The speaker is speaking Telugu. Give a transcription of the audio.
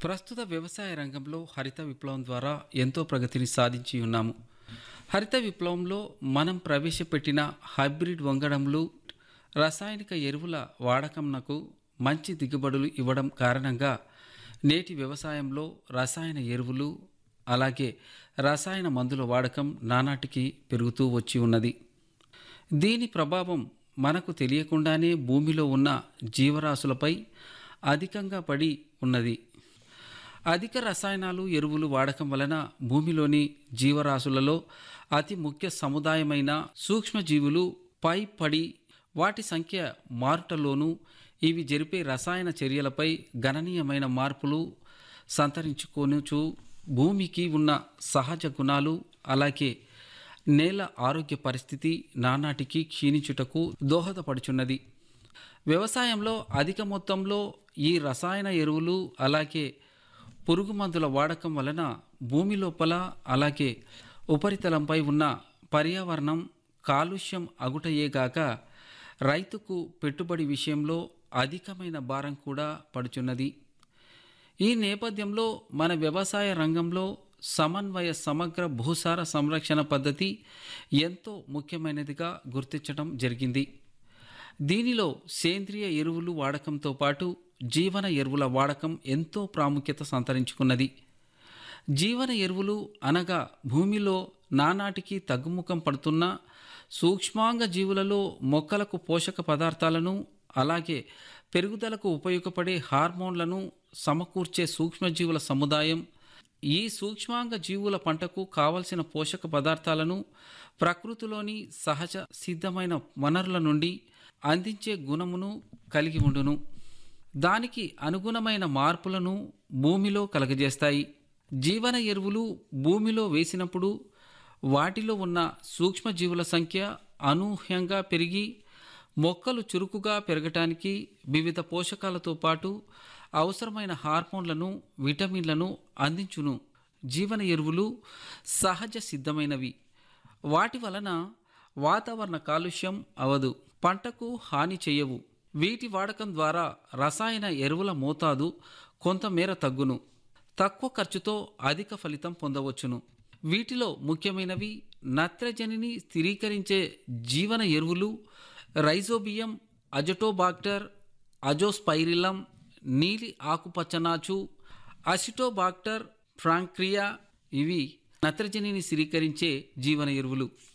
ప్రస్తుత వ్యవసాయ రంగంలో హరిత విప్లవం ద్వారా ఎంతో ప్రగతిని సాధించి ఉన్నాము హరిత విప్లవంలో మనం ప్రవేశపెట్టిన హైబ్రిడ్ వంగడంలు రసాయనిక ఎరువుల వాడకంనకు మంచి దిగుబడులు ఇవ్వడం కారణంగా నేటి వ్యవసాయంలో రసాయన ఎరువులు అలాగే రసాయన మందుల వాడకం నానాటికి పెరుగుతూ వచ్చి ఉన్నది దీని ప్రభావం మనకు తెలియకుండానే భూమిలో ఉన్న జీవరాశులపై అధికంగా పడి ఉన్నది అధిక రసాయనాలు ఎరువులు వాడకం వలన భూమిలోని జీవరాశులలో అతి ముఖ్య సముదాయమైన సూక్ష్మజీవులు పై పడి వాటి సంఖ్య మారుటలోనూ ఇవి జరిపే రసాయన చర్యలపై గణనీయమైన మార్పులు సంతరించుకొనుచు భూమికి ఉన్న సహజ గుణాలు అలాగే నేల ఆరోగ్య పరిస్థితి నానాటికి క్షీణించుటకు దోహదపడుచున్నది వ్యవసాయంలో అధిక మొత్తంలో ఈ రసాయన ఎరువులు అలాగే పురుగు మందుల వాడకం వలన భూమి లోపల అలాగే ఉపరితలంపై ఉన్న పర్యావరణం కాలుష్యం అగుటయేగాక రైతుకు పెట్టుబడి విషయంలో అధికమైన భారం కూడా పడుచున్నది ఈ నేపథ్యంలో మన వ్యవసాయ రంగంలో సమన్వయ సమగ్ర భూసార సంరక్షణ పద్ధతి ఎంతో ముఖ్యమైనదిగా గుర్తించడం జరిగింది దీనిలో సేంద్రియ ఎరువులు వాడకంతో పాటు జీవన ఎరువుల వాడకం ఎంతో ప్రాముఖ్యత సంతరించుకున్నది జీవన ఎరువులు అనగా భూమిలో నానాటికి తగ్గుముఖం పడుతున్న సూక్ష్మాంగ జీవులలో మొక్కలకు పోషక పదార్థాలను అలాగే పెరుగుదలకు ఉపయోగపడే హార్మోన్లను సమకూర్చే సూక్ష్మజీవుల సముదాయం ఈ సూక్ష్మాంగ జీవుల పంటకు కావలసిన పోషక పదార్థాలను ప్రకృతిలోని సహజ సిద్ధమైన వనరుల నుండి అందించే గుణమును కలిగి ఉండును దానికి అనుగుణమైన మార్పులను భూమిలో కలగజేస్తాయి జీవన ఎరువులు భూమిలో వేసినప్పుడు వాటిలో ఉన్న సూక్ష్మజీవుల సంఖ్య అనూహ్యంగా పెరిగి మొక్కలు చురుకుగా పెరగటానికి వివిధ పోషకాలతో పాటు అవసరమైన హార్మోన్లను విటమిన్లను అందించును జీవన ఎరువులు సహజ సిద్ధమైనవి వాటి వలన వాతావరణ కాలుష్యం అవదు పంటకు హాని చేయవు వీటి వాడకం ద్వారా రసాయన ఎరువుల మోతాదు కొంతమేర తగ్గును తక్కువ ఖర్చుతో అధిక ఫలితం పొందవచ్చును వీటిలో ముఖ్యమైనవి నత్రజనిని స్థిరీకరించే జీవన ఎరువులు రైజోబియం అజటోబాక్టర్ అజోస్పైరిలం నీలి ఆకుపచ్చనాచు అసిటోబాక్టర్ ఫ్రాంక్రియా ఇవి నత్రజనిని స్థిరీకరించే జీవన ఎరువులు